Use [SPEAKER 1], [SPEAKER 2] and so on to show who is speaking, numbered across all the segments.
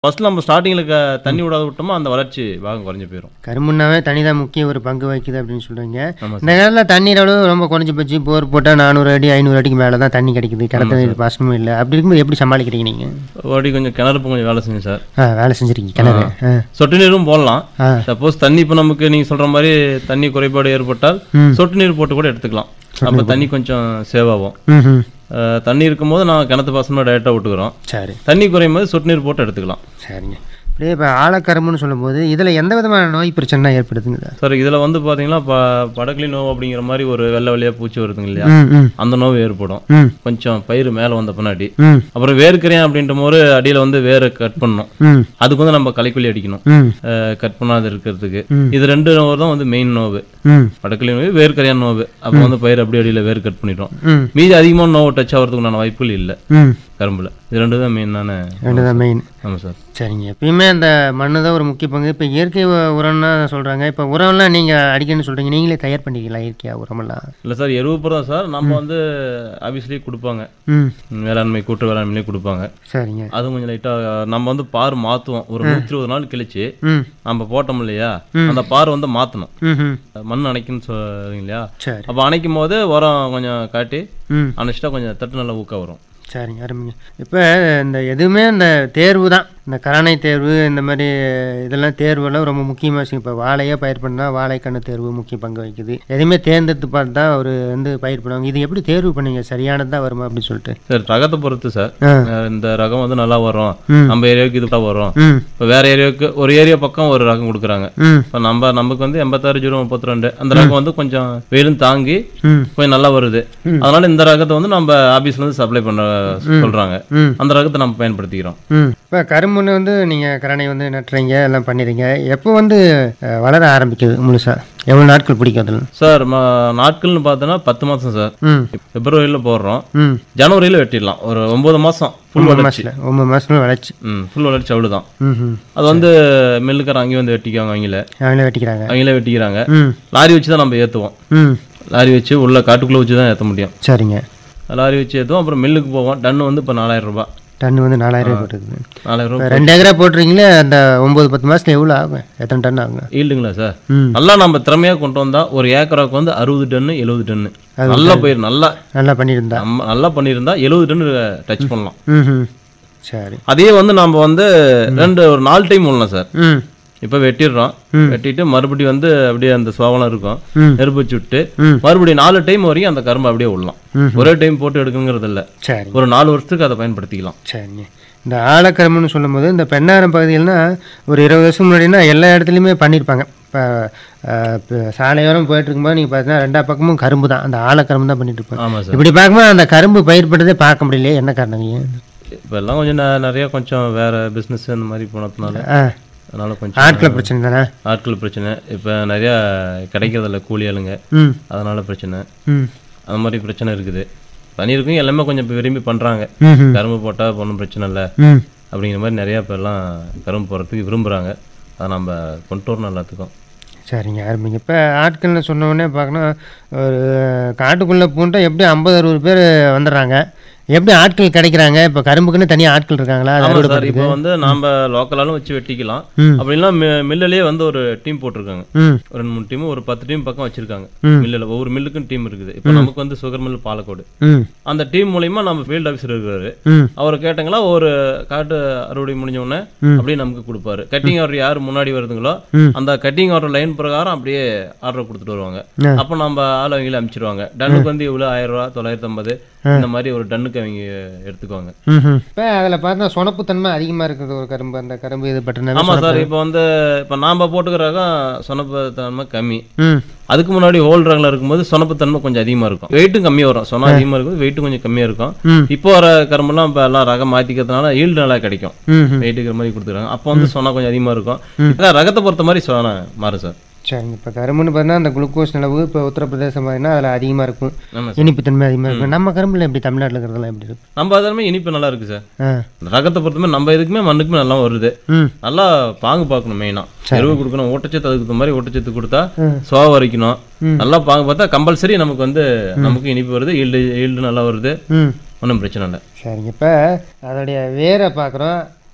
[SPEAKER 1] First நம்ம ஸ்டார்டிங்கில் க தண்ணி விடாத விட்டோமோ அந்த வளர்ச்சி பாகம் குறைஞ்சு போயிடும்
[SPEAKER 2] கரும்புனாவே தண்ணி தான் முக்கிய ஒரு பங்கு வகிக்குது அப்படின்னு சொல்கிறீங்க
[SPEAKER 1] ஆமாம்
[SPEAKER 2] இந்த காலத்தில் தண்ணீர் அளவு ரொம்ப குறைஞ்சி போச்சு போர் போட்டால் நானூறு அடி ஐநூறு அடிக்கு மேலே தான் தண்ணி கிடைக்குது கிணத்து நீர் பாசனமும் இல்லை அப்படி இருக்கும்போது எப்படி சமாளிக்கிறீங்க நீங்கள்
[SPEAKER 1] ஓடி கொஞ்சம் கிணறு கொஞ்சம் வேலை செஞ்சேன் சார்
[SPEAKER 2] ஆ வேலை செஞ்சுருக்கீங்க கிணறு ஆ
[SPEAKER 1] சொட்டு நீரும் போடலாம்
[SPEAKER 2] ஆ
[SPEAKER 1] சப்போஸ் தண்ணி இப்போ நமக்கு நீங்கள் சொல்கிற மாதிரி தண்ணி குறைபாடு ஏற்பட்டால்
[SPEAKER 2] ம்.
[SPEAKER 1] சொட்டு நீர் போட்டு கூட எடுத்துக்கலாம் அப்போ தண்ணி கொஞ்சம் சேவ் ஆகும்
[SPEAKER 2] ம் ம்
[SPEAKER 1] அஹ், தண்ணி இருக்கும்போது நான் கிணத்து பாசனம் டைரெக்டாக விட்டுக்கிறோம்
[SPEAKER 2] சரி
[SPEAKER 1] தண்ணி குறையும் போது சொட்டு நீர் போட்டு எடுத்துக்கலாம்
[SPEAKER 2] சரிங்க அப்படியே இப்போ ஆழக்கரும்புன்னு சொல்லும்போது இதில் எந்த விதமான நோய் பிரச்சனை ஏற்படுதுங்க
[SPEAKER 1] சார் இதில் வந்து பார்த்தீங்கன்னா ப படக்லி நோவு அப்படிங்கிற மாதிரி ஒரு வெள்ளை வெள்ளையாக பூச்சி வருதுங்க இல்லையா
[SPEAKER 2] ம் ம்
[SPEAKER 1] அந்த நோவு ஏற்படும்
[SPEAKER 2] ம்
[SPEAKER 1] கொஞ்சம் பயிர் மேலே வந்த பின்னாடி
[SPEAKER 2] ம்
[SPEAKER 1] அப்புறம் வேர்க்கரையான் அப்படின்ற போது அடியில் வந்து வேரை கட் பண்ணணும்
[SPEAKER 2] ம்
[SPEAKER 1] அதுக்கு வந்து நம்ம களைக்கொல்லி அடிக்கணும்
[SPEAKER 2] ம்
[SPEAKER 1] அஹ், கட் பண்ணாத இருக்கிறதுக்கு
[SPEAKER 2] ம்.
[SPEAKER 1] இது ரெண்டு நோவு தான் வந்து மெயின் நோவு
[SPEAKER 2] ம்
[SPEAKER 1] படக்கலி நோவு வேர்க்கரையான் நோவு அப்போ வந்து பயிர் அப்படியே அடியில் வேர் கட் பண்ணிட்டோம்
[SPEAKER 2] ம்
[SPEAKER 1] மீதி அதிகமான நோவு டச் ஆகிறதுக்குண்டான வாய்ப்புகள் இல்லை
[SPEAKER 2] ம்
[SPEAKER 1] கரும்புல இது ரெண்டு தான் மெயினான
[SPEAKER 2] ரெண்டு தான் மெயின்
[SPEAKER 1] ஆமாம் சார்
[SPEAKER 2] சரிங்க எப்பயுமே அந்த மண்ணு தான் ஒரு முக்கிய பங்கு இப்போ இயற்கை உ- உரம்னா சொல்கிறாங்க இப்போ உரம்லாம் நீங்கள் அடிக்கணும்னு சொல்கிறீங்க நீங்களே தயார் பண்ணிக்கலாம் இயற்கையாக உரமெல்லாம்
[SPEAKER 1] இல்லை சார் எருவு தான் சார் நம்ம வந்து ஆஃபீஸ்லேயே கொடுப்பாங்க
[SPEAKER 2] ம்
[SPEAKER 1] வேளாண்மை கூட்டு வேளாண்மையிலே கொடுப்பாங்க
[SPEAKER 2] சரிங்க
[SPEAKER 1] அதுவும் கொஞ்சம் லைட்டாக நம்ம வந்து பார் மாற்றுவோம் ஒரு நூற்றி இருபது நாள் கழிச்சு
[SPEAKER 2] ம்
[SPEAKER 1] நம்ம போட்டோம் இல்லையா அந்த பார் வந்து மாற்றணும்
[SPEAKER 2] ம் ம்
[SPEAKER 1] மண் அணைக்குன்னு சொல்றீங்க இல்லையா
[SPEAKER 2] சரி
[SPEAKER 1] அப்போ அணைக்கும் போது உரம் கொஞ்சம் காட்டி
[SPEAKER 2] ம்
[SPEAKER 1] அணைச்சிட்டா கொஞ்சம் தட்டு நல்லா ஊக்க வரும்
[SPEAKER 2] சரிங்க அருமைங்க இப்போ இந்த எதுவுமே இந்த தேர்வு தான் இந்த கராணை தேர்வு இந்த மாதிரி இதெல்லாம் தேர்வெல்லாம் ரொம்ப முக்கியமாக விஷயம் இப்போ வாழையே பயிர் பண்ணால் வாழைக்கண்ணு தேர்வு முக்கிய பங்கு வகிக்குது எதுவுமே தேர்ந்தெடுத்து பார்த்து தான் ஒரு வந்து பயிர் பண்ணுவாங்க இது எப்படி தேர்வு பண்ணீங்க சரியானது தான் வருமா அப்படின்னு சொல்லிட்டு
[SPEAKER 1] சார் ரகத்தை பொறுத்து சார்
[SPEAKER 2] ஆ
[SPEAKER 1] அஹ் இந்த ரகம் வந்து நல்லா வரும்
[SPEAKER 2] ம்.
[SPEAKER 1] நம்ம ஏரியாவுக்கு இது தான் வரும்
[SPEAKER 2] ம்
[SPEAKER 1] இப்போ வேற ஏரியாவுக்கு ஒரு ஏரியா பக்கம் ஒரு ரகம் கொடுக்குறாங்க
[SPEAKER 2] ம்
[SPEAKER 1] இப்போ நம்ம நமக்கு வந்து எண்பத்தாறு ஜீரோ முப்பத்தி ரெண்டு அந்த ரகம் வந்து கொஞ்சம் வெயிலும் தாங்கி
[SPEAKER 2] ம்
[SPEAKER 1] கொஞ்சம் நல்லா வருது அதனால இந்த ரகத்தை வந்து நம்ம ஆபீஸ்ல இருந்து சப்ளை பண்ண சொல்றாங்க
[SPEAKER 2] ம்
[SPEAKER 1] அந்த ரகத்தை நம்ம பயன்படுத்திக்கிறோம்
[SPEAKER 2] ம் இப்போ கரும்புன்னு வந்து நீங்கள் கரணை வந்து நட்டுறீங்க எல்லாம் பண்ணிடுறீங்க எப்போ வந்து அஹ், வளர ஆரம்பிக்குது முழுசா எவ்வளோ நாட்கள் பிடிக்கும் அதில்
[SPEAKER 1] சார் ம- நாட்கள்னு பார்த்தோன்னா பத்து மாசம் சார்
[SPEAKER 2] ம்
[SPEAKER 1] பிப்ரவரியில் போடுறோம்
[SPEAKER 2] ம்
[SPEAKER 1] ஜனவரியில் வெட்டிடலாம் ஒரு ஒன்பது மாசம் ஃபுல்
[SPEAKER 2] ஒன்பது
[SPEAKER 1] வளர்ச்சி
[SPEAKER 2] மாதத்தில் ஒன்பது மாதத்துல வளர்ச்சி
[SPEAKER 1] ம் ஃபுல் வளர்ச்சி அவ்வளோதான்
[SPEAKER 2] ம் ம்
[SPEAKER 1] அது வந்து மில்லுக்கார அங்கேயும் வந்து வெட்டிக்குவாங்க அவங்கள
[SPEAKER 2] அவங்களே வெட்டிக்கிறாங்க
[SPEAKER 1] அவங்களே வெட்டிக்கிறாங்க
[SPEAKER 2] ம்
[SPEAKER 1] லாரி வச்சு தான் நம்ம ஏற்றுவோம்
[SPEAKER 2] ம்
[SPEAKER 1] லாரி வச்சு உள்ள காட்டுக்குள்ளே வச்சு தான் ஏற்ற முடியும்
[SPEAKER 2] சரிங்க
[SPEAKER 1] லாரி வச்சு ஏற்றுவோம் அப்புறம் மில்லுக்கு போவோம் டன்னு வந்து இப்போ நாலாயிரம் ரூபாய்
[SPEAKER 2] டன் வந்து நாலாயிரம் ரூபாய் போட்டுருக்குது
[SPEAKER 1] நாலாயிரம்
[SPEAKER 2] இப்போ
[SPEAKER 1] ரூபாய்
[SPEAKER 2] ரெண்டு ஏக்கரா போட்டுறீங்களே அந்த ஒம்பது பத்து மாதத்துல எவ்வளோ ஆகும் எத்தனை டன் ஆகுங்க
[SPEAKER 1] ஈல்டுங்களா சார்
[SPEAKER 2] ம்
[SPEAKER 1] நல்லா நம்ம திறமையாக கொண்டு வந்தா ஒரு ஏக்கராவுக்கு வந்து அறுபது டன்னு எழுபது டன்னு நல்லா பயிர் நல்லா
[SPEAKER 2] நல்லா பண்ணியிருந்தா
[SPEAKER 1] நம்ம நல்லா பண்ணியிருந்தா எழுபது டன்னு டச் பண்ணலாம்
[SPEAKER 2] ம் ம் சரி
[SPEAKER 1] அதே வந்து நம்ம வந்து ரெண்டு ஒரு நாலு டைம் விடலாம் சார்
[SPEAKER 2] ம்
[SPEAKER 1] இப்போ வெட்டிடுறோம் வெட்டிட்டு மறுபடியும் வந்து அப்படியே அந்த சோவலம் இருக்கும்
[SPEAKER 2] ம்.
[SPEAKER 1] நெருப்பு வச்சு விட்டு
[SPEAKER 2] ம்.
[SPEAKER 1] மறுபடியும் நாலு டைம் வரைக்கும் அந்த கரும்பை அப்படியே விடலாம்
[SPEAKER 2] ம்.
[SPEAKER 1] ஒரே டைம் போட்டு எடுக்குங்கிறது இல்லை
[SPEAKER 2] சரி
[SPEAKER 1] ஒரு நாலு வருஷத்துக்கு அதை பயன்படுத்திக்கலாம்
[SPEAKER 2] சரிங்க இந்த ஆழக்கரும்புன்னு சொல்லும்போது இந்த பெண்ணாரம் பகுதியில்னா ஒரு இருபது வருஷம் முன்னாடினா எல்லா இடத்துலையுமே பண்ணியிருப்பாங்க இப்போ இப்போ சாலையோரம் போயிட்டு இருக்கும்போது நீங்கள் பார்த்தீங்கன்னா ரெண்டா பக்கமும் கரும்பு தான் அந்த ஆழக்கரும்பு தான் பண்ணிட்டு இருப்பாங்க
[SPEAKER 1] ஆமாம் சார்
[SPEAKER 2] இப்படி பார்க்கும்போது அந்த கரும்பு பயிர் பண்ணுறதே பார்க்க முடியலையே என்ன காரணங்க
[SPEAKER 1] இப்போ எல்லாம் கொஞ்சம் ந- நிறைய கொஞ்சம் வேற பிஸ்னஸ் அந்த மாதிரி போனதுனால
[SPEAKER 2] ஆ
[SPEAKER 1] அதனால கொஞ்சம்
[SPEAKER 2] ஆட்களை பிரச்சனை தானே
[SPEAKER 1] ஆட்கள் பிரச்சனை இப்போ நிறையா கிடைக்கிறதில்ல கூலி ஆளுங்க
[SPEAKER 2] ம்
[SPEAKER 1] அதனால பிரச்சனை
[SPEAKER 2] ம்
[SPEAKER 1] அந்த மாதிரி பிரச்சனை இருக்குது பண்ணியிருக்கோம் எல்லாமே கொஞ்சம் இப்போ விரும்பி பண்ணுறாங்க
[SPEAKER 2] ம் ம்
[SPEAKER 1] கரும்பு போட்டால் ஒன்றும் பிரச்சனை இல்லை
[SPEAKER 2] ம்
[SPEAKER 1] அப்படிங்கிற மாதிரி நிறையா இப்போ எல்லாம் கரும்பு போடுறதுக்கு விரும்புகிறாங்க அதை நம்ம கொண்டு வரணும் எல்லாத்துக்கும்
[SPEAKER 2] சரிங்க அருமைங்க இப்போ ஆட்கள்னு சொன்ன உடனே பார்க்கணும் ஒரு காட்டுக்குள்ளே பூண்டா எப்படி ஐம்பது அறுபது பேர் வந்துடுறாங்க எப்படி ஆட்கள் கிடைக்கிறாங்க இப்போ கரும்புக்குன்னு தனியாக ஆட்கள் இருக்காங்களா அது
[SPEAKER 1] ஆமாம்
[SPEAKER 2] அறுவடை
[SPEAKER 1] சார் இப்போ
[SPEAKER 2] பண்ணுறதுக்கு?
[SPEAKER 1] வந்து நம்ம லோக்கலாலும் வச்சு வெட்டிக்கலாம்
[SPEAKER 2] ம்
[SPEAKER 1] அப்படின்னா மில்லுலேயே வந்து ஒரு டீம் போட்டிருக்காங்க
[SPEAKER 2] ம்
[SPEAKER 1] ஒரு ரெண்டு மூணு டீம் ஒரு பத்து டீம் பக்கம் வச்சிருக்காங்க
[SPEAKER 2] ம்.
[SPEAKER 1] மில்லில் ஒவ்வொரு மில்லுக்கும் டீம் இருக்குது இப்போ நமக்கு வந்து சுகர் மில் பாலக்கோடு
[SPEAKER 2] ம்
[SPEAKER 1] அந்த டீம் மூலியமா நம்ம ஃபீல்ட் ஆஃபீஸர் இருக்காரு
[SPEAKER 2] ம்
[SPEAKER 1] அவர் கேட்டாங்களா ஒரு காட்டு அறுவடை முடிஞ்ச உடனே
[SPEAKER 2] ம்.
[SPEAKER 1] அப்படியே நமக்கு கொடுப்பாரு கட்டிங் ஆர்டர் யார் முன்னாடி வருதுங்களோ
[SPEAKER 2] ம்.
[SPEAKER 1] அந்த கட்டிங் ஆர்டர் லைன் பிரகாரம் அப்படியே ஆர்டர் கொடுத்துட்டு வருவாங்க
[SPEAKER 2] ஆ.
[SPEAKER 1] அப்போ நம்ம ஆள் அவங்களே அனுப்பிச்சிருவாங்க டன்னுக்கு வந்து இவ்வளோ ஆயிரம் ரூபா தொள்ளாயிரத்தி ஐம்பது இந்த மாதிரி ஒரு டன்னுக்கு அவங்க எடுத்துக்குவாங்க
[SPEAKER 2] ம் இப்போ அதில் பார்த்தா சொனப்புத்தன்மை அதிகமாக இருக்குது ஒரு கரும்பு அந்த கரும்பு இது பட்டினா
[SPEAKER 1] ஆமா சார் இப்போ வந்து இப்போ நாம போட்டுக்கிற சொனப்பு தன்மை கம்மி
[SPEAKER 2] ம்
[SPEAKER 1] அதுக்கு முன்னாடி ஹோல் ரகல இருக்கும்போது சொனப்பு தன்மை கொஞ்சம் அதிகமா இருக்கும் வெயிட்டும் கம்மியா வரும் சொன்னா அதிகமா இருக்கும் வெயிட்டும் கொஞ்சம் கம்மியா இருக்கும்
[SPEAKER 2] ம்
[SPEAKER 1] இப்போ வர கரும்பெல்லாம் இப்போ எல்லாம் ரகம் மாத்திக்கிறதுனால ஈல்டு நல்லா கிடைக்கும்
[SPEAKER 2] ம் ம்
[SPEAKER 1] வெயிட்டுக்கிற மாதிரி கொடுத்துருக்காங்க அப்போ வந்து சொன்னா கொஞ்சம் அதிகமாக இருக்கும் அதான் ரகத்தை பொறுத்த மாதிரி சொன்னா மாறும் சார்
[SPEAKER 2] சரிங்க இப்போ கரும்புன்னு பார்த்தீங்கன்னா அந்த குளுக்கோஸ் அளவு இப்போ உத்தரப்பிரதேசம் பார்த்தீங்கன்னா அதில் அதிகமாக இருக்கும்
[SPEAKER 1] ஆமாம் சார்
[SPEAKER 2] இனிப்புத்தன்மை அதிகமாக இருக்கும் நம்ம கரும்புல எப்படி தமிழ்நாட்டில் இருக்கிறதெல்லாம் எப்படி இருக்கும்
[SPEAKER 1] நம்ம அதெல்லாமே இனிப்பு நல்லா இருக்கு சார்
[SPEAKER 2] ஆ
[SPEAKER 1] ரகத்தை பொறுத்த மாதிரி நம்ம இதுக்குமே மண்ணுக்குமே நல்லா வருது
[SPEAKER 2] ம்
[SPEAKER 1] நல்லா பாங்கு பார்க்கணும் மெயினாக எருவு கொடுக்கணும் ஊட்டச்சத்து அதுக்கு தகுந்த மாதிரி ஊட்டச்சத்து கொடுத்தா
[SPEAKER 2] ம்.
[SPEAKER 1] சோவ வரைக்கணும்
[SPEAKER 2] ம்.
[SPEAKER 1] நல்லா பாங்கு பார்த்தா கம்பல்சரி நமக்கு வந்து நமக்கு இனிப்பு வருது ஈல்டு ஈல்டு நல்லா வருது
[SPEAKER 2] ம்
[SPEAKER 1] ஒன்றும் பிரச்சனை இல்லை
[SPEAKER 2] சரிங்க இப்போ அதோடைய வேரை பார்க்குறோம்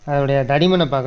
[SPEAKER 2] அதோடைய தடிமனை பார்க்கணும்